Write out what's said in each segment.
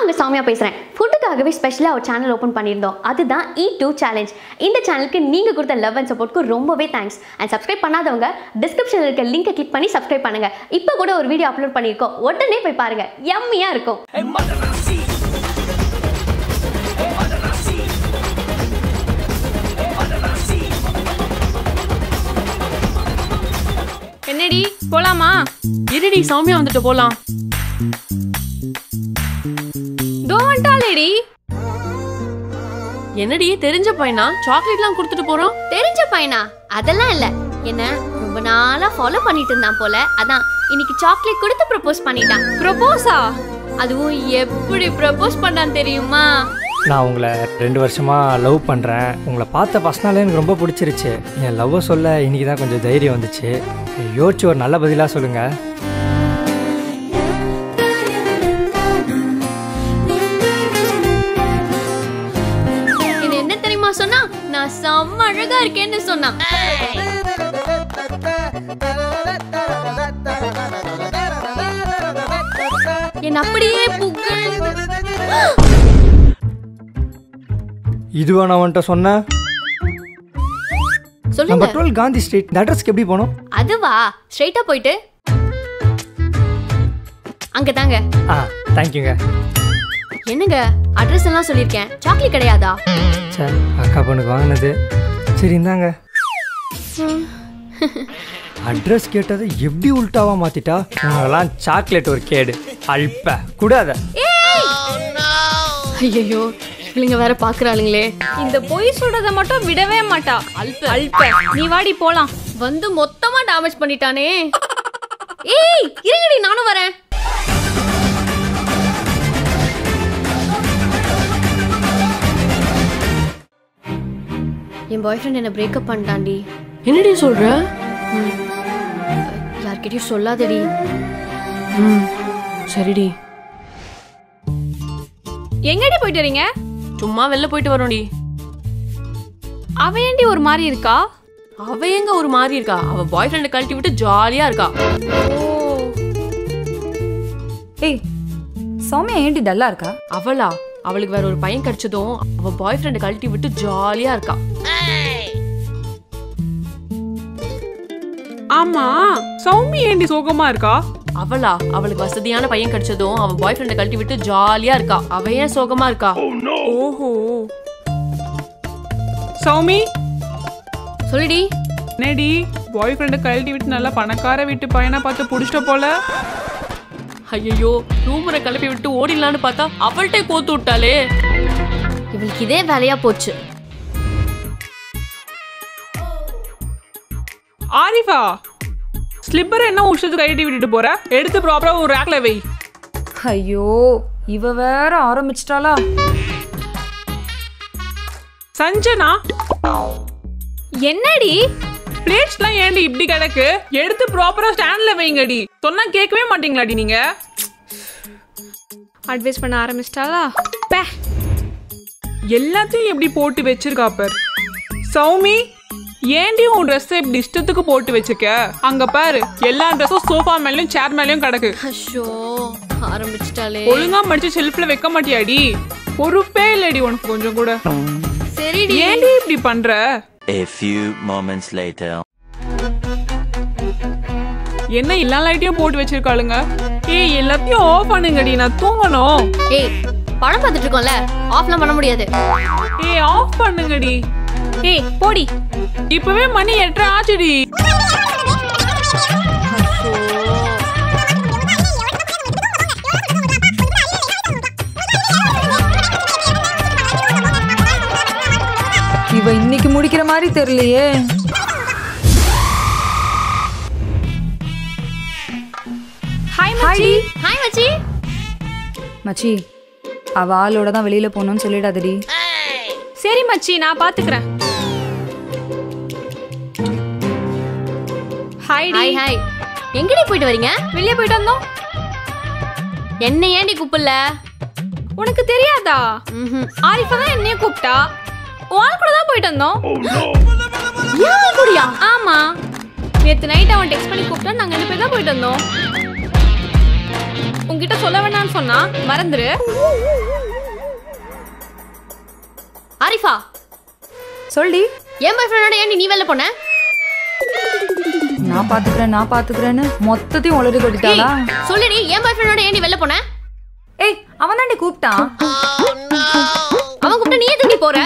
உங்கள் சௌமியா பேசுகிறேன் ஃபுட்டுக்காகவே ஸ்பெஷலாக ஒரு சேனல் ஓப்பன் பண்ணியிருந்தோம் அதுதான் இ டூ சேலஞ்ச் இந்த சேனலுக்கு நீங்கள் கொடுத்த லவ் அண்ட் சப்போர்ட்க்கு ரொம்பவே தேங்க்ஸ் அண்ட் சப்ஸ்கிரைப் பண்ணாதவங்க டிஸ்கிரிப்ஷனில் இருக்க லிங்கை கிளிக் பண்ணி சப்ஸ்கிரைப் பண்ணுங்கள் இப்போ கூட ஒரு வீடியோ அப்லோட் பண்ணியிருக்கோம் உடனே போய் பாருங்கள் எம்மியாக இருக்கும் என்னடி போலாமா இருடி சௌமியா வந்துட்டு போலாம் தோ வந்துட்டாளேடி என்னடி தெரிஞ்ச பையனா சாக்லேட்லாம் கொடுத்துட்டு போறோம் தெரிஞ்ச பையனா அதெல்லாம் இல்லை என்ன ரொம்ப நாளாக ஃபாலோ பண்ணிட்டு இருந்தான் போல அதான் இன்னைக்கு சாக்லேட் கொடுத்து ப்ரப்போஸ் பண்ணிட்டான் ப்ரொபோஸா அதுவும் எப்படி ப்ரப்போஸ் பண்ணான்னு தெரியுமா நான் உங்களை ரெண்டு வருஷமாக லவ் பண்ணுறேன் உங்களை பார்த்த பர்சனாலே எனக்கு ரொம்ப பிடிச்சிருச்சு என் லவ்வை சொல்ல இன்னைக்கு தான் கொஞ்சம் தைரியம் வந்துச்சு யோசிச்சு ஒரு நல்ல பதிலாக சொல்லுங்கள் இது என்ன தெரியுமா சொன்னா நான் செம்ம அழகா இருக்கேன்னு சொன்னான் என் அப்படியே புகழ்ந்து இதுவா நான் வந்துட்ட சொன்னேன் சொல்லுங்க நம்பர் டுவெல் காந்தி ஸ்ட்ரீட் இந்த அட்ரஸ்க்கு எப்படி போகணும் அதுவா ஸ்ட்ரைட்டா போயிட்டு அங்க தாங்க ஆ தேங்க்யூங்க என்னங்க அட்ரஸ் எல்லாம் சொல்லியிருக்கேன் சாக்லேட் கிடையாதா சே அக்கா பொண்ணுக்கு வாங்கினது சரி இந்தாங்க அட்ரஸ் கேட்டதை எப்படி உல்ட்டாவா மாத்திட்டா உங்களெல்லாம் சாக்லேட் ஒரு கேடு அல்ப கூடாத ஐயோ இவளுங்க வேற பாக்குறாளுங்களே இந்த பொய் சொல்றத மட்டும் விடவே மாட்டா அல்ப அல்ப நீ வாடி போலாம் வந்து மொத்தமா டேமேஜ் பண்ணிட்டானே ஏய் இருங்கடி நானும் வரேன் என் பாய் ஃப்ரெண்ட் என்ன பிரேக்கப் பண்ணிட்டான்டி என்னடி சொல்ற யார்கிட்டயும் சொல்லாதடி ம் சரிடி எங்கடி போயிட்டு வரீங்க சும்மா வெளில போயிட்டு வரோம்டி அவ ஏண்டி ஒரு மாதிரி இருக்கா அவ எங்க ஒரு மாதிரி இருக்கா அவ பாய் ஃப்ரெண்டை கழட்டி விட்டு ஜாலியா இருக்கா ஏய் சௌமியா ஏண்டி டல்லா இருக்கா அவளா அவளுக்கு வேற ஒரு பையன் கிடைச்சதும் அவ பாய் ஃப்ரெண்டை கழட்டி விட்டு ஜாலியா இருக்கா ஆமா சௌமி ஏண்டி சோகமா இருக்கா அவளா அவளுக்கு வசதியான பையன் கிடைச்சதும் அவ பாய் ஃப்ரெண்டை கழட்டி விட்டு ஜாலியா இருக்கா அவ ஏன் சோகமா இருக்கா ஓஹோ சௌமி சொல்லுடி என்னடி பாய் ஃப்ரெண்டை கழட்டி விட்டு நல்லா பணக்கார வீட்டு பையனை பார்த்து புடிச்சிட்ட போல ஐயோ ரூமரை கிளப்பி விட்டு ஓடிடலான்னு பார்த்தா அவள்கிட்ட கோத்து விட்டாளே இவளுக்கு இதே வேலையா போச்சு ஆரிஃபா ஸ்லிப்பர் என்ன உஷத்துக்கு கழட்டி விட்டுட்டு போற எடுத்து ப்ராப்பரா ஒரு ரேக்ல வை ஐயோ இவ வேற ஆரம்பிச்சிட்டாளா சஞ்சனா என்னடி பிளேட்ஸ்லாம் ஏண்டி இப்படி கிடக்கு எடுத்து ப்ராப்பரா ஸ்டாண்ட்ல வைங்கடி சொன்னா கேட்கவே மாட்டீங்களாடி நீங்க அட்வைஸ் பண்ண ஆரம்பிச்சிட்டாளா பே எல்லாத்தையும் எப்படி போட்டு வச்சிருக்கா பார் சௌமி ஏண்டி உன் ட்ரெஸ் இப்படி இஷ்டத்துக்கு போட்டு வச்சிருக்க அங்க பாரு எல்லா ட்ரெஸ்ஸும் சோஃபா மேலயும் சேர் மேலயும் கிடக்கு அஷோ ஆரம்பிச்சிட்டாளே ஒழுங்கா மடிச்சு ஷெல்ஃப்ல வைக்க மாட்டியாடி பொறுப்பே இல்லடி உனக்கு கொஞ்சம் கூட சரிடி ஏண்டி இப்படி பண்ற A few moments later. என்ன எல்லா லைட்டையும் போட்டு வச்சிருக்காளுங்க ஏய் எல்லாத்தையும் ஆஃப் பண்ணுங்கடி நான் தூங்கணும் ஏய் படம் பார்த்துட்டு இருக்கோம்ல ஆஃப்லாம் பண்ண முடியாது ஏய் ஆஃப் பண்ணுங்கடி ஏய் போடி இப்பவே மணி எட்டரை ஆச்சுடி இவ இன்னைக்கு முடிக்கிற மாதிரி தெரியலையே ஹாய் மச்சி ஹாய் மச்சி மச்சி அவ ஆளோட தான் வெளியில போகணும்னு சொல்லிடாதடி சரி மச்சி நான் பாத்துக்கிறேன் ஹாய் டி ஹாய் ஹாய் எங்கடி போயிட்டு வரீங்க வெளியே போயிட்டு வந்தோம் என்ன ஏன்டி கூப்பிடல உனக்கு தெரியாதா ம்ஹும். ஆரிஃபா தான் என்னைய கூப்பிட்டா உன் கூட தான் போயிட்டு வந்தோம் ஏன் கூடியா ஆமா நேத்து நைட் அவன் டெக்ஸ்ட் பண்ணி கூப்பிட்டா நாங்க ரெண்டு பேர் தான் போயிட்டு வந்தோம் உன்கிட்ட சொல்ல வேணாம்னு சொன்னா மறந்துரு ஆரிஃபா சொல்லி என் பாய் ஃப்ரெண்டோட ஏன் நீ வெளில போன நான் பாத்துக்கிறேன் நான் பாத்துக்கிறேன்னு மொத்தத்தையும் உளறி கொட்டிட்டாளா சொல்லுடி என் பாய் ஃப்ரெண்டோட ஏன் நீ வெளில போன ஏய் அவன் தாண்டி கூப்பிட்டான் அவன் கூப்பிட்டு நீ எதுக்கு போற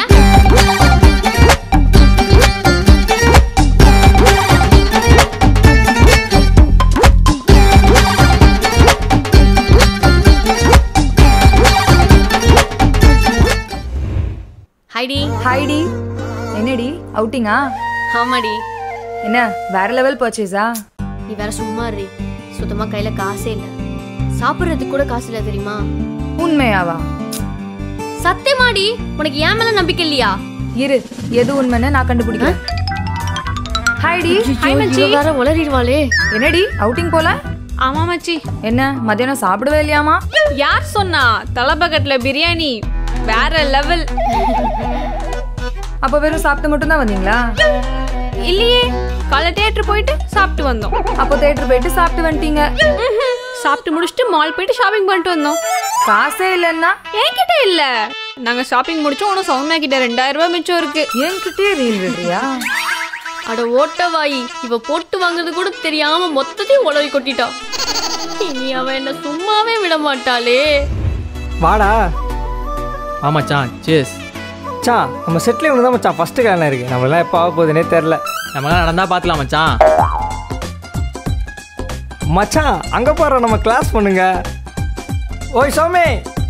ஹைடி ஹாய்டி என்னடி அவுட்டிங்கா ஆமாடி என்ன வேற லெவல் பர்ச்சேஸா நீ வேற சும்மா இரு சுத்தமா கையில காசே இல்ல சாப்பிடுறதுக்கு கூட காசு இல்ல தெரியுமா உண்மையாவா சத்தியமாடி உனக்கு ஏன் மேல நம்பிக்கை இல்லையா இரு எது உண்மைன்னு நான் கண்டுபிடிக்கிறேன் ஹாய்டி இவ வேற உளறிடுவாளே என்னடி அவுட்டிங் போல ஆமா மச்சி என்ன மத்தியானம் சாப்பிடவே இல்லையாமா யார் சொன்னா தலபகட்ல பிரியாணி வேற லெவல் அப்ப வெறும் சாப்பிட்டு மட்டும் தான் வந்தீங்களா இல்லையே காலை தியேட்டர் போயிட்டு சாப்பிட்டு வந்தோம் அப்போ தேட்டர் போயிட்டு சாப்பிட்டு வந்துட்டீங்க ம்ஹும். சாப்பிட்டு முடிச்சுட்டு மால் போயிட்டு ஷாப்பிங் பண்ணிட்டு வந்தோம் காசே இல்லைன்னா என்கிட்ட இல்ல நாங்க ஷாப்பிங் முடிச்சோம் உனக்கு சௌமியா கிட்ட ரெண்டாயிரம் ரூபாய் மிச்சம் இருக்கு என்கிட்டயே ரீல் விடுறியா அட ஓட்டவாயி இவ போட்டு வாங்குறது கூட தெரியாம மொத்தத்தையும் உளறி கொட்டிட்டா இனி அவ என்ன சும்மாவே விட மாட்டாளே வாடா ஆ மச்சான் சேஸ் மச்சான் நம்ம செட்டில் ஒன்று தான் மச்சான் ஃபஸ்ட்டு கல்யாணம் இருக்குது நம்மளாம் எப்போ ஆக போகுதுன்னே தெரில நம்மளாம் நடந்தா பார்க்கலாம் மச்சான் மச்சான் அங்கே போகிற நம்ம கிளாஸ் பண்ணுங்க ஓய் சௌமே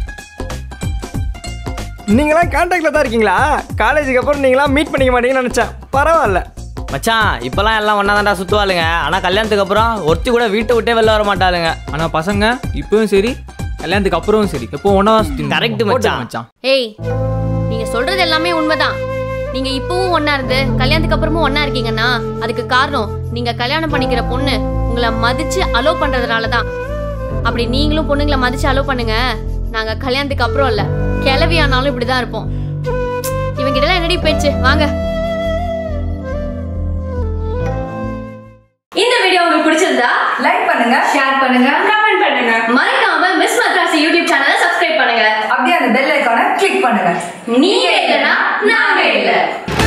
நீங்களாம் கான்டாக்டில் தான் இருக்கீங்களா காலேஜுக்கு அப்புறம் நீங்களாம் மீட் பண்ணிக்க மாட்டீங்கன்னு நினச்சேன் பரவாயில்ல மச்சான் இப்பெல்லாம் எல்லாம் ஒன்றா தான்டா சுற்றுவாளுங்க ஆனால் கல்யாணத்துக்கு அப்புறம் ஒருத்தி கூட வீட்டை விட்டே வெளில வர மாட்டாளுங்க ஆனா பசங்க இப்பவும் சரி கல்யாணத்துக்கு அப்புறமும் சரி எப்போ ஒன்றா தான் சுற்றி Correct மச்சான். மச்சான் ஏய் நீங்க சொல்றது எல்லாமே உண்மைதான் நீங்க இப்பவும் ஒண்ணா இருந்து கல்யாணத்துக்கு அப்புறமும் ஒண்ணா இருக்கீங்கன்னா அதுக்கு காரணம் நீங்க கல்யாணம் பண்ணிக்கிற பொண்ணு உங்களை மதிச்சு அலோ பண்றதுனால தான் அப்படி நீங்களும் பொண்ணுங்களை மதிச்சு அலோ பண்ணுங்க நாங்க கல்யாணத்துக்கு அப்புறம் இல்ல கிளவி ஆனாலும் இப்படிதான் இருப்போம் இவங்க கிட்ட என்னடி பேச்சு வாங்க இந்த வீடியோ உங்களுக்கு பிடிச்சிருந்தா லைக் பண்ணுங்க ஷேர் பண்ணுங்க கமெண்ட் பண்ணுங்க மறக்காம மிஸ் மத்ராசி யூடியூப் சேனலை சப்ஸ்கிரைப் பண்ணுங்க அப்படியே அந்த பெல் ஐக்கானை கிளிக் பண்ணுங்க நீங்க இல்லைன்னா நாங்க இல்லை